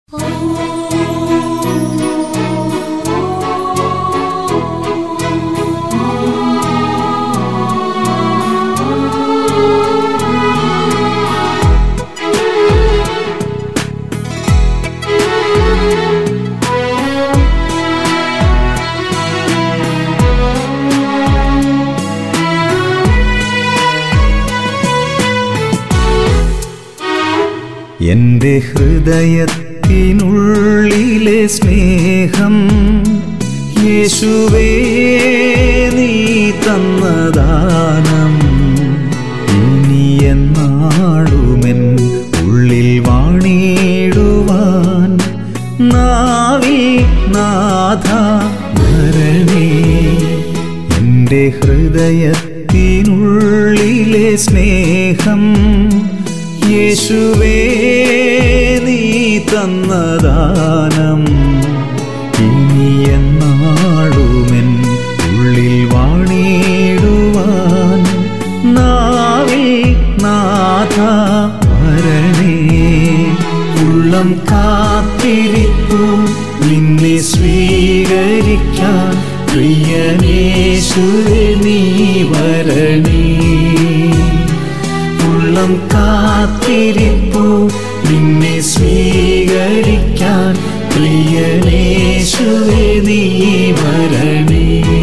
എന്റെ ഹൃദയത്തിനുള്ളിലെ സ്നേഹം യേശുവേ നീ തന്നദാനം ഇനി എന്നാളുമെൻ ഉള്ളിൽ വാണിടുവാൻ നാവിൽ നാഥ ഭരണേ എന്റെ ഹൃദയത്തിനുള്ളിലെ സ്നേഹം യേശുവേ നീ തന്നദാനം ഇനി എന്നാളുമെൻ ഉള്ളിൽ വാണിടുവാൻ നാവിൽ നാഥ വരണേ ഉള്ളം കാത്തിരിപ്പു നിന്നെ സ്വീകരിക്കാൻ പ്രിയനേശുവേ നീ വരണേ ഉള്ളം കാത്തിരിപ്പു നിന്നെ സ്വീകരിക്കാൻ പ്രിയനേശുവേ നീ വരണേ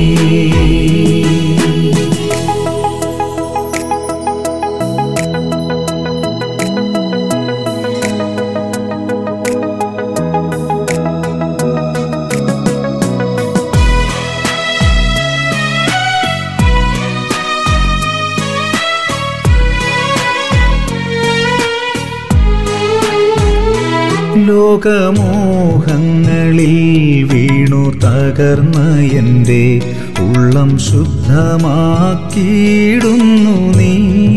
ലോകമോഹങ്ങളിൽ വീണു തകർന്ന എൻ്റെ ഉള്ളം ശുദ്ധമാക്കിയിടുന്നു നീ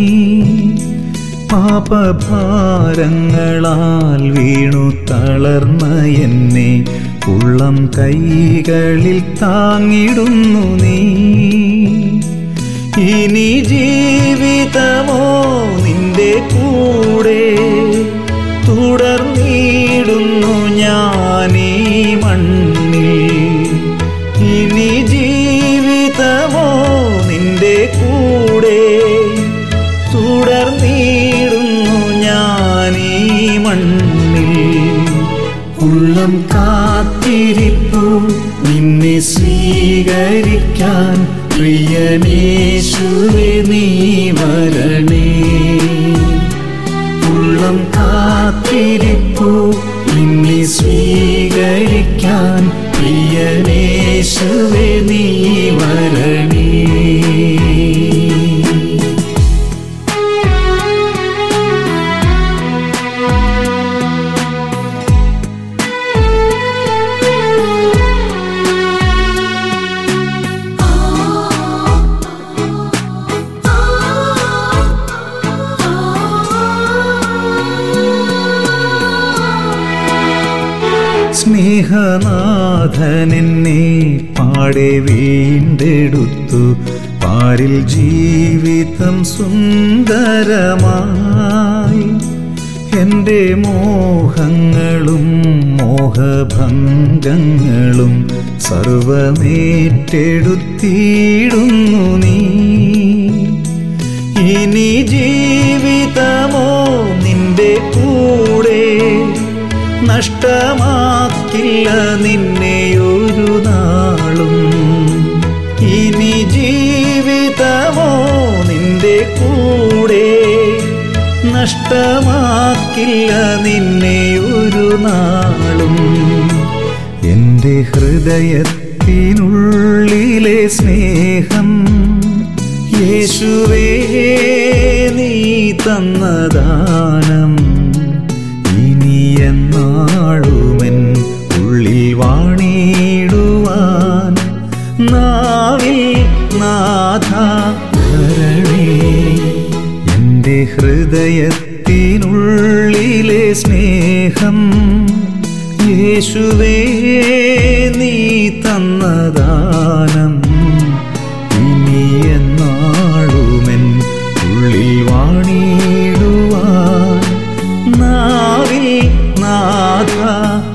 പാപഭാരങ്ങളാൽ വീണു തളർന്ന എന്നെ ഉള്ളം കൈകളിൽ താങ്ങിടുന്നു നീ ഇനി ജീവിതമോ നിന്റെ കൂടെ തുടർന്നിടുന്നു ഞാനീ മണ്ണിൽ ഇനി ജീവിതമോ നിന്റെ കൂടെ തുടർന്നിടുന്നു ഞാനീ മണ്ണിൽ ഉള്ളം കാത്തിരിപ്പു നിന്നെ സ്വീകരിക്കാൻ പ്രിയനേശുവേ നീ വരണേ ഉള്ളം കാത്തിരിപ്പു നിന്നെ സ്വീകരിക്കാൻ പ്രിയനേശുവേ നീ വരണേ സ്നേഹനാഥനെന്നെ പാടെ വീണ്ടെടുത്തു പാരിൽ ജീവിതം സുന്ദരമായി എൻ്റെ മോഹങ്ങളും മോഹഭംഗങ്ങളും സർവമേറ്റെടുത്തിടുന്നു നീ ഇനി ജീവിതമോ നിന്റെ കൂടെ നഷ്ടമാക്കില്ല നിന്നെ ഒരു നാളും ഇനി ജീവിതമോ നിന്റെ കൂടെ നഷ്ടമാക്കില്ല നിന്നെ ഒരു നാളും എൻ്റെ ഹൃദയത്തിനുള്ളിലെ സ്നേഹം യേശുവേ നീ തന്നദാനം ഇനി എന്നാളുമെൻ ഉള്ളിൽ വാണിടുവാൻ നാവിൽ നാഥ ഭരണേ എൻ്റെ ഹൃദയത്തിനുള്ളിലെ സ്നേഹം യേശുവേ നീ തന്നദാനം ഇനി എന്നാളുമെൻ ഉള്ളിൽ വാണിടുവാൻ നാവിൽ നാഥ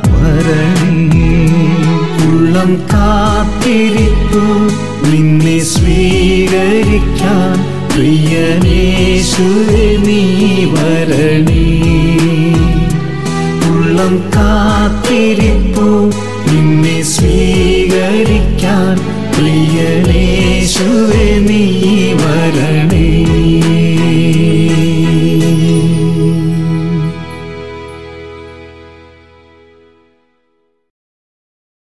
ഉള്ളം കാത്തിരിപ്പു നിന്നെ സ്വീകരിക്കാൻ പ്രിയനേശുവേ നീ വരണേ ഉള്ളം കാത്തിരി